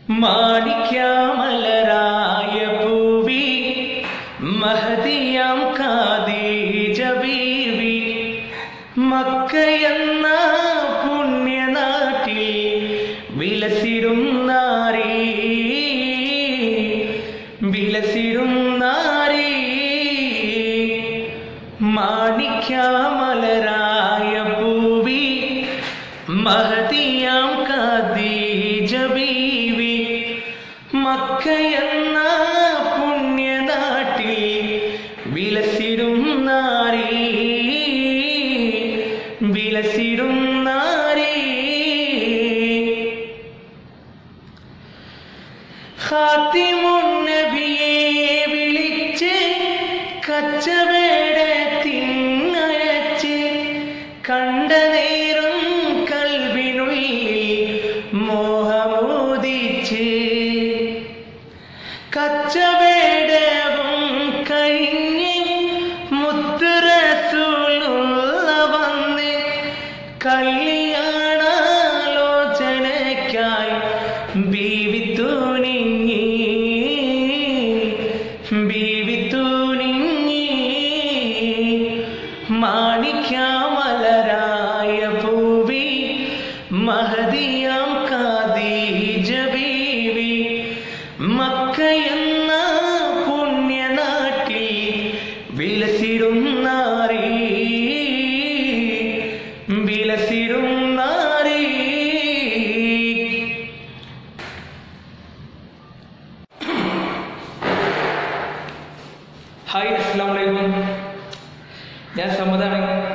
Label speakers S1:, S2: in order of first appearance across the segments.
S1: മാണിക്യാമലരായ പൂവി മഹദിയാം ഖാദീജ ബീവി മക്കയെന്ന പുണ്യനാട്ടിൽ വിലസിടും നാരീ വിലസിടും നാരീ മാണിക്യാമലരായ പൂവി മഹദിയാം ഖദീജ ബീവി മക്കയെന്ന പുണ്യനാട്ടിൽ വിലസിടും നാരീ വിലസിടും നാരീ ഖാത്തിമുന്നബിയെ വിളിച്ച് കച്ചവേടത്തിനയച്ച് കണ്ട നേരം കൽവിനുള്ളിൽ മോഹമോദിച്ച് കച്ചവേടവും കഴിഞ്ഞ് മുത്തുറസൂലുള്ള വന്ന് കല്യാണാലോചനയ്ക്കായി ബീവി തൂണിങ്ങി ബീവി തൂണിങ്ങി മാണിക്യാമലരായ പൂവി മഹദിയാം ഖദീജ ബീവി മക്കയെന്ന പുണ്യനാട്ടിൽ വിലസിടും നാരീ വിലസിടും നാരീ ഹായ് അസ്സാം വലൈക്കും ഞാൻ സമ്മതാണ്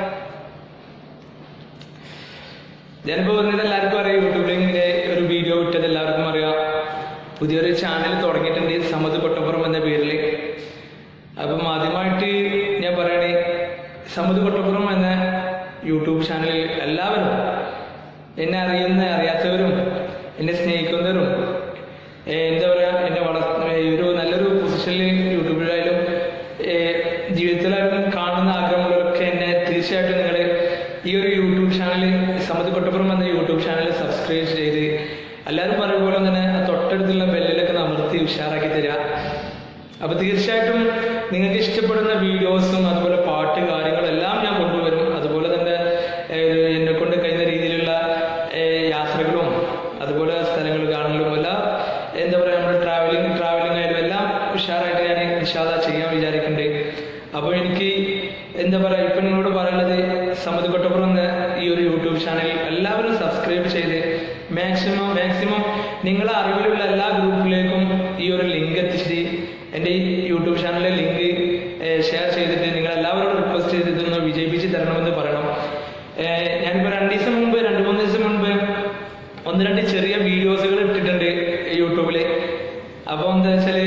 S1: ഞാനിപ്പോൾ വന്നത് എല്ലാവർക്കും അറിയാം യൂട്യൂബിൽ ഇങ്ങനെ ഒരു വീഡിയോ വിട്ടത് എല്ലാവർക്കും അറിയാം പുതിയൊരു ചാനൽ തുടങ്ങിയിട്ടുണ്ട് സമത് കൊട്ടപ്പുറം എന്ന പേരിൽ അപ്പം ആദ്യമായിട്ട് ഞാൻ പറയണേ സമത് കൊട്ടപ്പുറം എന്ന യൂട്യൂബ് ചാനലിൽ എല്ലാവരും എന്നെ അറിയുന്ന അറിയാത്തവരും എന്നെ സ്നേഹിക്കുന്നവരും ഏ, എന്താ പറയുക എന്നെ വളർ ഏ, ഒരു നല്ലൊരു പൊസിഷനിൽ യൂട്യൂബിലായാലും ഏ, ജീവിതത്തിലായാലും കാണുന്ന ആഗ്രഹമുള്ളവരൊക്കെ എന്നെ തീർച്ചയായിട്ടും നിങ്ങൾ ഈ ഒരു യൂട്യൂബ് ചാനൽ സമത് കൊട്ടപ്പുറം എന്ന യൂട്യൂബ് ചാനൽ സബ്സ്ക്രൈബ് ചെയ്ത് എല്ലാവരും പറയും പോലെ തന്നെ ആ തൊട്ടടുത്തുള്ള ബെല്ലിലൊക്കെ അമർത്തി ഉഷാറാക്കി തരിക അപ്പൊ തീർച്ചയായിട്ടും നിങ്ങൾക്ക് ഇഷ്ടപ്പെടുന്ന വീഡിയോസും അതുപോലെ പാട്ട് കാര്യങ്ങളെല്ലാം ഞാൻ കൊണ്ടുവരും അതുപോലെ തന്നെ എന്നെ കൊണ്ട് കഴിയുന്ന രീതിയിലുള്ള ഏഹ്, യാത്രകളും അതുപോലെ സ്ഥലങ്ങൾ കാണലും എല്ലാം എന്താ പറയുക നമ്മുടെ ട്രാവലിംഗ് ട്രാവലിംഗ് ആയാലും എല്ലാം ഉഷാറായിട്ട് ഞാൻ നിഷാദ ചെയ്യാൻ വിചാരിക്കുന്നുണ്ട് അപ്പോൾ എനിക്ക് എന്താ പറയുക ഇപ്പൊ നിങ്ങളോട് പറയുന്നത് സമത് കൊട്ടപ്പുറം എന്ന ഈ ഒരു യൂട്യൂബ് ചാനൽ എല്ലാവരും സബ്സ്ക്രൈബ് ചെയ്ത് മാക്സിമം മാക്സിമം നിങ്ങളെ അറിവിലുള്ള എല്ലാ ഗ്രൂപ്പിലേക്കും ഈ ഒരു ലിങ്ക് എത്തിച്ചിട്ട് എൻ്റെ ഈ യൂട്യൂബ് ചാനലിലെ ലിങ്ക് ഷെയർ ചെയ്തിട്ട് നിങ്ങൾ എല്ലാവരോടും റിക്വസ്റ്റ് ചെയ്ത് ഇതൊന്ന് വിജയിപ്പിച്ച് തരണമെന്ന് പറയണം ഏഹ് ഞാനിപ്പോൾ രണ്ട് ദിവസം മുമ്പ് രണ്ട് മൂന്ന് ദിവസം മുമ്പ് ഒന്ന് രണ്ട് ചെറിയ വീഡിയോസുകൾ ഇട്ടിട്ടുണ്ട് യൂട്യൂബിൽ അപ്പോൾ എന്താ വെച്ചാൽ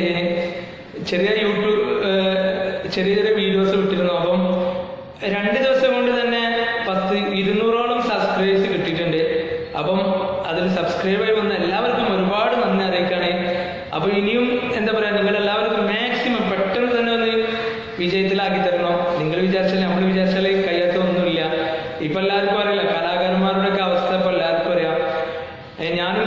S1: ചെറിയ യൂട്യൂബ് ചെറിയ ചെറിയ വീഡിയോസ് വിട്ടിരുന്നു അപ്പം രണ്ട് ദിവസം കൊണ്ട് തന്നെ പത്ത് ഇരുന്നൂറോളം സബ്സ്ക്രൈബേഴ്സ് കിട്ടിയിട്ടുണ്ട് അപ്പം അതിൽ സബ്സ്ക്രൈബ് ആയി വന്ന എല്ലാവർക്കും ഒരുപാട് നന്ദി അറിയിക്കുകയാണ് അപ്പൊ ഇനിയും എന്താ പറയാ നിങ്ങൾ എല്ലാവർക്കും മാക്സിമം പെട്ടെന്ന് തന്നെ ഒന്ന് വിജയത്തിലാക്കി തരണം നിങ്ങൾ വിചാരിച്ചാൽ നമ്മൾ വിചാരിച്ചാൽ കഴിയാത്ത ഒന്നുമില്ല ഇപ്പൊ എല്ലാവർക്കും അറിയില്ല കലാകാരന്മാരുടെ ഒക്കെ അവസ്ഥ ഇപ്പൊ എല്ലാവർക്കും അറിയാം ഏ, ഞാനും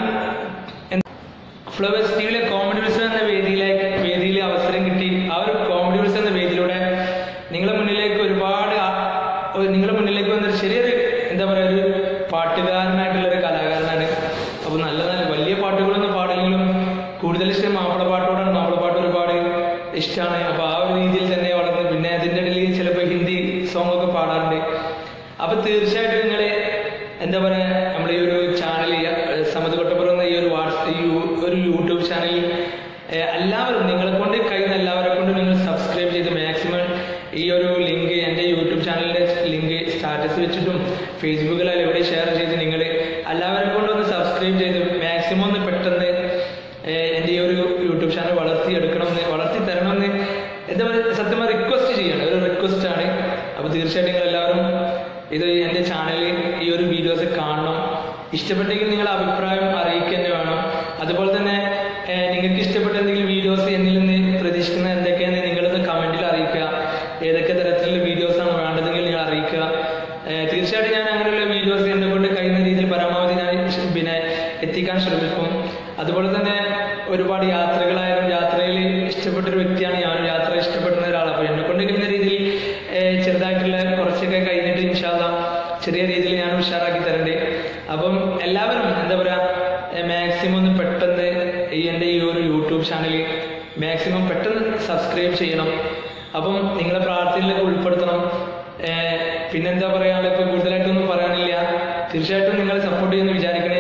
S1: ഫ്ലവേഴ്സ് ടിവിയിലെ കോമഡി ഉത്സവം എന്ന വേദിയിലേക്ക് വേദിയിൽ അവസരം കിട്ടി ആ ഒരു കോമഡി ഉത്സവം എന്ന വേദിയിലൂടെ നിങ്ങളുടെ മുന്നിലേക്ക് ഒരുപാട് ആ- ഒരു- നിങ്ങളുടെ മുന്നിലേക്ക് വന്നൊരു ചെറിയൊരു എന്താ പറയുക ഒരു പാട്ടുകാരനായിട്ടുള്ള ഒരു കലാകാരനാണ് അപ്പൊ നല്ല നല്ല വലിയ പാട്ടുകളൊന്നും പാടില്ലെങ്കിലും കൂടുതൽ ഇഷ്ടം മാപ്പിള പാട്ടോടാണ് മാപ്പിള പാട്ട് ഒരുപാട് ഇഷ്ടമാണ് അപ്പൊ ആ ഒരു രീതിയിൽ തന്നെ വളർന്ന് പിന്നെ അതിന്റെ ഇടയിൽ ചിലപ്പോൾ ഹിന്ദി സോങ് ഒക്കെ പാടാറുണ്ട് അപ്പൊ തീർച്ചയായിട്ടും നിങ്ങള് എന്താ പറയാ നമ്മുടെ ഈ ഒരു ചാനൽ സമത് കൊട്ടപ്പുറം എന്ന ഈ ഒരു വാട്സ് ഈ യു- ഒരു യൂട്യൂബ് ചാനലിൽ ഏഹ്, എല്ലാവരും നിങ്ങളെ കൊണ്ട് കഴിയുന്ന എല്ലാവരെ കൊണ്ട് നിങ്ങൾ സബ്സ്ക്രൈബ് ചെയ്ത് മാക്സിമം ഈ ഒരു ലിങ്ക് എൻ്റെ യൂട്യൂബ് ചാനലിന്റെ ലിങ്ക് സ്റ്റാറ്റസ് വെച്ചിട്ടും ഫേസ്ബുക്കിലായാലും എവിടെ ഷെയർ ചെയ്ത് നിങ്ങൾ എല്ലാവരെ കൊണ്ടും ഒന്ന് സബ്സ്ക്രൈബ് ചെയ്ത് മാക്സിമം ഒന്ന് പെട്ടെന്ന് ഏഹ്, എൻ്റെ ഈ ഒരു യൂട്യൂബ് ചാനൽ വളർത്തി എടുക്കണമെന്ന് വളർത്തി തരണമെന്ന് എന്താ പറയുക സത്യം റിക്വസ്റ്റ് ചെയ്യണം ഒരു റിക്വസ്റ്റ് ആണ് അപ്പൊ തീർച്ചയായിട്ടും നിങ്ങൾ എല്ലാവരും ഇത് എൻ്റെ ചാനലിൽ ഈ ഒരു വീഡിയോസ് കാണണം ഇഷ്ടപ്പെട്ടെങ്കിൽ നിങ്ങളുടെ അഭിപ്രായം അറിയിക്കുക തന്നെ വേണം അതുപോലെ തന്നെ ഏഹ്, നിങ്ങൾക്ക് ഇഷ്ടപ്പെട്ട എന്തെങ്കിലും വീഡിയോസ് എന്നിൽ നിന്ന് പ്രതീക്ഷിക്കുന്നത് എന്തൊക്കെയാണെന്ന് നിങ്ങളത് കമന്റിൽ അറിയിക്കുക ഏതൊക്കെ തരത്തിലുള്ള വീഡിയോസ് ആണ് വേണ്ടതെങ്കിൽ നിങ്ങൾ അറിയിക്കുക ഏഹ്, തീർച്ചയായിട്ടും ഞാൻ അങ്ങനെയുള്ള വീഡിയോസ് എന്നെ കൊണ്ട് കഴിയുന്ന രീതിയിൽ പരമാവധി ഞാൻ ഇഷ്- പിന്നെ എത്തിക്കാൻ ശ്രമിക്കും അതുപോലെ തന്നെ ഒരുപാട് യാത്രകളായാലും യാത്രയിൽ ഇഷ്ടപ്പെട്ട ഒരു വ്യക്തിയാണ് ഞാൻ യാത്ര ഇഷ്ടപ്പെടുന്ന ഒരാളാണ് അപ്പോൾ എന്നെ കൊണ്ട് കഴിയുന്ന രീതിയിൽ ഏഹ്, ചെറുതായിട്ടുള്ള കുറച്ചൊക്കെ കഴിഞ്ഞിട്ട് ഇൻഷാല്ല ചെറിയ രീതിയിൽ ഞാൻ ഉഷാറാക്കി തരണ്ടേ അപ്പം എല്ലാവരും എന്താ പറയാ മാക്സിമം ഒന്ന് പെട്ടെന്ന് ഈ എൻ്റെ ഈ ഒരു യൂട്യൂബ് ചാനൽ മാക്സിമം പെട്ടെന്ന് സബ്സ്ക്രൈബ് ചെയ്യണം അപ്പം നിങ്ങളെ പ്രാർത്ഥനയിലേക്ക് ഉൾപ്പെടുത്തണം ഏഹ്, പിന്നെന്താ പറയാനുള്ള ഇപ്പൊ കൂടുതലായിട്ടൊന്നും പറയാനില്ല തീർച്ചയായിട്ടും നിങ്ങൾ സപ്പോർട്ട് ചെയ്യുമെന്ന് വിചാരിക്കണേ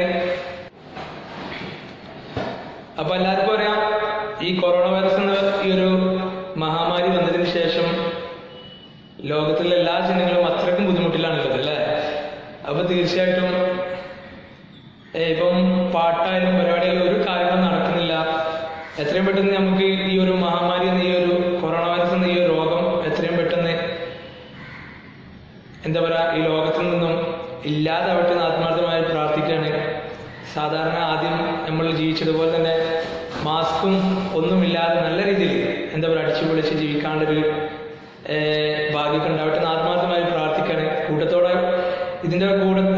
S1: അപ്പൊ എല്ലാവർക്കും അറിയാം ഈ കൊറോണ വൈറസ് എന്ന ഈ ഒരു മഹാമാരി വന്നതിന് ശേഷം ലോകത്തിലെ എല്ലാ ജനങ്ങളും അത്രയ്ക്കും ബുദ്ധിമുട്ടിലാണുള്ളത് അല്ലേ അപ്പൊ തീർച്ചയായിട്ടും ഏ, ഇപ്പം പാട്ടായാലും പരിപാടിയായാലും ഒരു കാര്യങ്ങളും നടക്കുന്നില്ല എത്രയും പെട്ടെന്ന് നമുക്ക് ഈ ഒരു മഹാമാരി എന്ന ഈ ഒരു കൊറോണ വൈറസ് എന്ന ഈ ഒരു രോഗം എത്രയും പെട്ടെന്ന് എന്താ പറയാ ഈ ലോകത്തിൽ നിന്നും ഇല്ലാതാവട്ടെ എന്ന് ആത്മാർത്ഥമായി പ്രാർത്ഥിക്കുകയാണ് സാധാരണ ആദ്യം നമ്മൾ ജീവിച്ചതുപോലെ തന്നെ മാസ്കും ഒന്നുമില്ലാതെ നല്ല രീതിയിൽ എന്താ പറയുക അടിച്ചു പൊളിച്ച് ജീവിക്കാനുള്ളൊരു ഏഹ്, ഭാഗ്യമൊക്കെ ഉണ്ടാവട്ടെ എന്ന് ആത്മാർത്ഥമായി പ്രാർത്ഥിക്കുകയാണ് കൂട്ടത്തോടെ ഇതിന്റെ കൂടെ